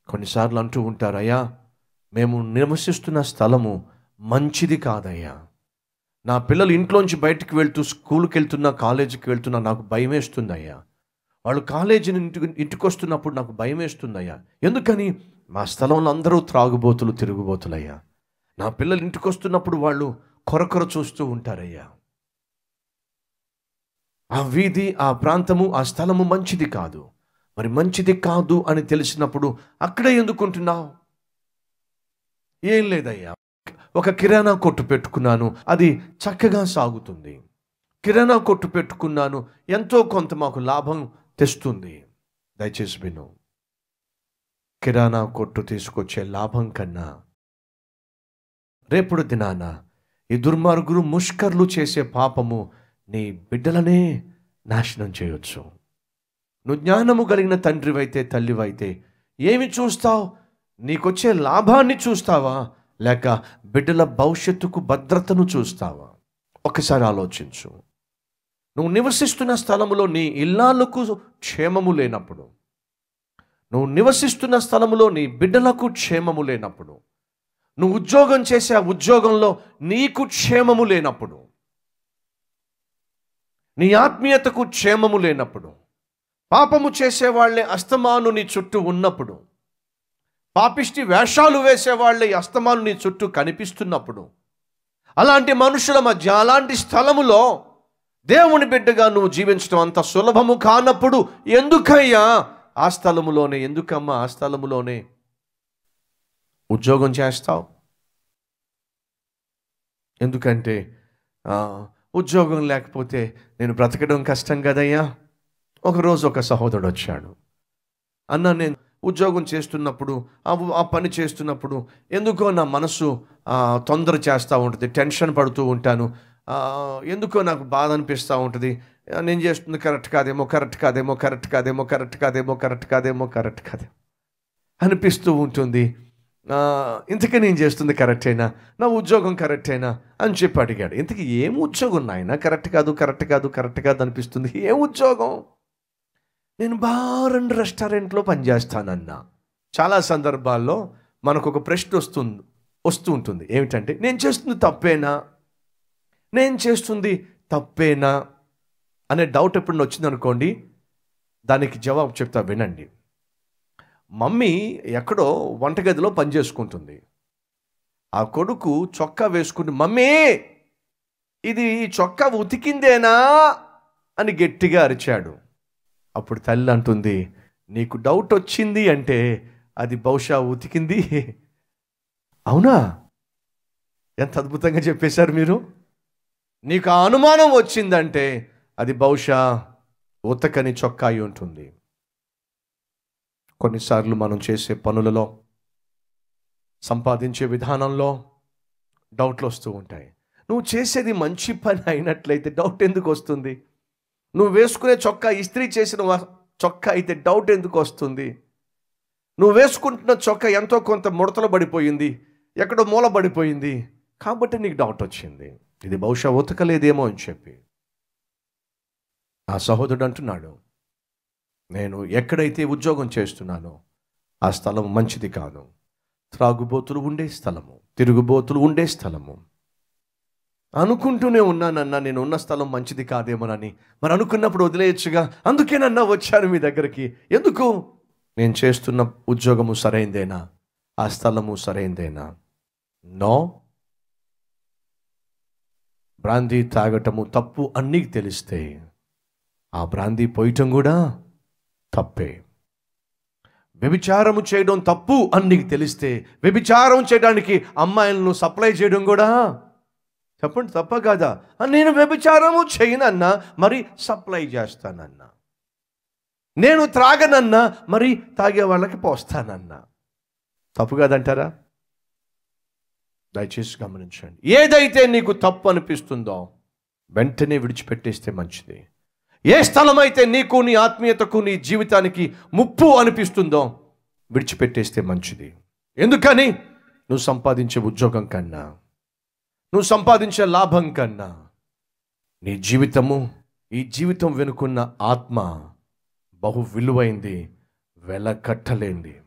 కొన్నిసార్లు అంటూ ఉంటారు అయ్యా మేము నివసిస్తున్న స్థలము మంచిది కాదయ్యా నా పిల్లలు ఇంట్లోంచి బయటికి వెళ్తూ స్కూల్కి వెళ్తున్నా కాలేజీకి వెళ్తున్నా నాకు భయం వేస్తుందయ్యా వాళ్ళు కాలేజీ ఇంటికి ఇంటికి వస్తున్నప్పుడు నాకు భయం వేస్తుందయ్యా ఎందుకని మా స్థలంలో అందరూ త్రాగుబోతులు తిరుగుబోతులయ్యా నా పిల్లలు ఇంటికి వస్తున్నప్పుడు వాళ్ళు కొరకొర చూస్తూ ఉంటారయ్యా ఆ వీధి ఆ ప్రాంతము ఆ స్థలము మంచిది కాదు మరి మంచిది కాదు అని తెలిసినప్పుడు అక్కడే ఎందుకుంటున్నావు ఏం లేదయ్యా ఒక కిరాణా కొట్టు పెట్టుకున్నాను అది చక్కగా సాగుతుంది కిరాణా కొట్టు పెట్టుకున్నాను ఎంతో కొంత మాకు లాభం తెస్తుంది దయచేసి విను కిరాణా కొట్టు తీసుకొచ్చే లాభం కన్నా రేపుడు దినాన ఈ దుర్మార్గులు ముష్కర్లు చేసే పాపము నీ బిడ్డలనే నాశనం చేయొచ్చు నువ్వు జ్ఞానము కలిగిన తండ్రివైతే తల్లివైతే ఏమి చూస్తావు నీకొచ్చే లాభాన్ని చూస్తావా లేక బిడ్డల భవిష్యత్తుకు భద్రతను చూస్తావా ఒకసారి ఆలోచించు నువ్వు నివసిస్తున్న స్థలములో నీ ఇల్లాలకు క్షేమము లేనప్పుడు నువ్వు నివసిస్తున్న స్థలములో నీ బిడ్డలకు క్షేమము లేనప్పుడు నువ్వు ఉద్యోగం చేసే ఆ ఉద్యోగంలో నీకు క్షేమము లేనప్పుడు నీ ఆత్మీయతకు క్షేమము లేనప్పుడు పాపము చేసేవాళ్లే అస్తమాను నీ చుట్టూ ఉన్నప్పుడు పాపిష్టి వేషాలు వేసేవాళ్ళే ఈ అస్తమాను నీ చుట్టూ కనిపిస్తున్నప్పుడు అలాంటి మనుషుల మధ్య అలాంటి స్థలములో దేవుని బిడ్డగా నువ్వు జీవించడం అంత సులభము కానప్పుడు ఎందుకయ్యా ఆ స్థలములోనే ఎందుకమ్మా ఆ స్థలములోనే ఉద్యోగం చేస్తావు ఎందుకంటే ఆ, ఉద్యోగం లేకపోతే నేను బ్రతకడం కష్టం కదయ్యా ఒకరోజు ఒక సహోదరుడు వచ్చాడు అన్న నేను ఉద్యోగం చేస్తున్నప్పుడు ఆ ఆ పని చేస్తున్నప్పుడు ఎందుకో నా మనసు ఆ, తొందర చేస్తూ ఉంటుంది టెన్షన్ పడుతూ ఉంటాను ఆ, ఎందుకో నాకు బాధ అనిపిస్తూ ఉంటుంది ఆ, నేను చేస్తుంది కరెక్ట్ కాదేమో కరెక్ట్ కాదేమో కరెక్ట్ కాదేమో కరెక్ట్ కాదేమో కరెక్ట్ కాదేమో కరెక్ట్ కాదేమో అనిపిస్తూ ఉంటుంది ఆ, ఇంతకీ నేను చేస్తుంది కరెక్టేనా నా ఉద్యోగం కరెక్టేనా అని చెప్పి అడిగాడు ఇంతకీ ఏం ఉద్యోగం నాయన కరెక్ట్ కాదు కరెక్ట్ కాదు కరెక్ట్ కాదు అనిపిస్తుంది ఏం ఉద్యోగం నేను బార్ అండ్ రెస్టారెంట్లో పనిచేస్తానన్నా చాలా సందర్భాల్లో మనకు ఒక ప్రశ్న వస్తుంది వస్తూ ఉంటుంది ఏమిటంటే నేను చేస్తుంది తప్పేనా నేను చేస్తుంది తప్పేనా అనే డౌట్ ఎప్పుడు వచ్చింది అనుకోండి దానికి జవాబు చెప్తా వినండి మమ్మీ ఎక్కడో వంటగదిలో పనిచేసుకుంటుంది ఆ కొడుకు చొక్కా వేసుకుని మమ్మీ ఇది ఈ చొక్కా ఉతికిందేనా అని గట్టిగా అరిచాడు అప్పుడు తల్లి అంటుంది నీకు డౌట్ వచ్చింది అంటే అది బహుశా ఉతికింది అవునా ఎంత అద్భుతంగా చెప్పేశారు మీరు నీకు ఆ అనుమానం వచ్చిందంటే అది బహుశా ఉతకని చొక్కా అయి ఉంటుంది కొన్నిసార్లు మనం చేసే పనులలో సంపాదించే విధానంలో డౌట్లు వస్తూ ఉంటాయి నువ్వు చేసేది మంచి పని అయినట్లయితే డౌట్ ఎందుకు వస్తుంది నువ్వు వేసుకునే చొక్కా ఇస్త్రీ చేసిన వ- చొక్కా అయితే డౌట్ ఎందుకు వస్తుంది నువ్వు వేసుకుంటున్న చొక్కా ఎంతో కొంత ముడతలు పడిపోయింది ఎక్కడో మూల పడిపోయింది కాబట్టి నీకు డౌట్ వచ్చింది ఇది బహుశా ఉతకలేదేమో అని చెప్పి ఆ సహోదరుడు అంటున్నాడు నేను ఎక్కడైతే ఉద్యోగం చేస్తున్నానో ఆ స్థలం మంచిది కాదు త్రాగుబోతులు ఉండే స్థలము తిరుగుబోతులు ఉండే స్థలము అనుకుంటూనే ఉన్నానన్నా నేను ఉన్న స్థలం మంచిది కాదేమోనని మరి అనుకున్నప్పుడు వదిలేయచ్చుగా అందుకేనన్నా వచ్చాను మీ దగ్గరికి ఎందుకు నేను చేస్తున్న ఉద్యోగము సరైందేనా ఆ స్థలము సరైందేనా నో బ్రాందీ తాగటము తప్పు అన్నీ తెలిస్తే ఆ బ్రాందీ పోయటం కూడా తప్పే వ్యభిచారము చేయడం తప్పు అని నీకు తెలిస్తే వ్యభిచారం చేయడానికి అమ్మాయిలను సప్లై చేయడం కూడా చెప్పండి తప్ప కాదా ఆ, నేను వ్యభిచారము చేయనన్నా మరి సప్లై చేస్తానన్నా నేను త్రాగనన్నా మరి తాగే వాళ్ళకి పోస్తానన్నా తప్పు కాదంటారా దయచేసి గమనించండి ఏదైతే నీకు తప్పు అనిపిస్తుందో వెంటనే విడిచిపెట్టేస్తే మంచిది ఏ స్థలం అయితే నీకు నీ ఆత్మీయతకు నీ జీవితానికి ముప్పు అనిపిస్తుందో విడిచిపెట్టేస్తే మంచిది ఎందుకని నువ్వు సంపాదించే ఉద్యోగం కన్నా నువ్వు సంపాదించే లాభం కన్నా నీ జీవితము ఈ జీవితం వెనుకున్న ఆత్మ బహు విలువైంది వెలకట్టలేంది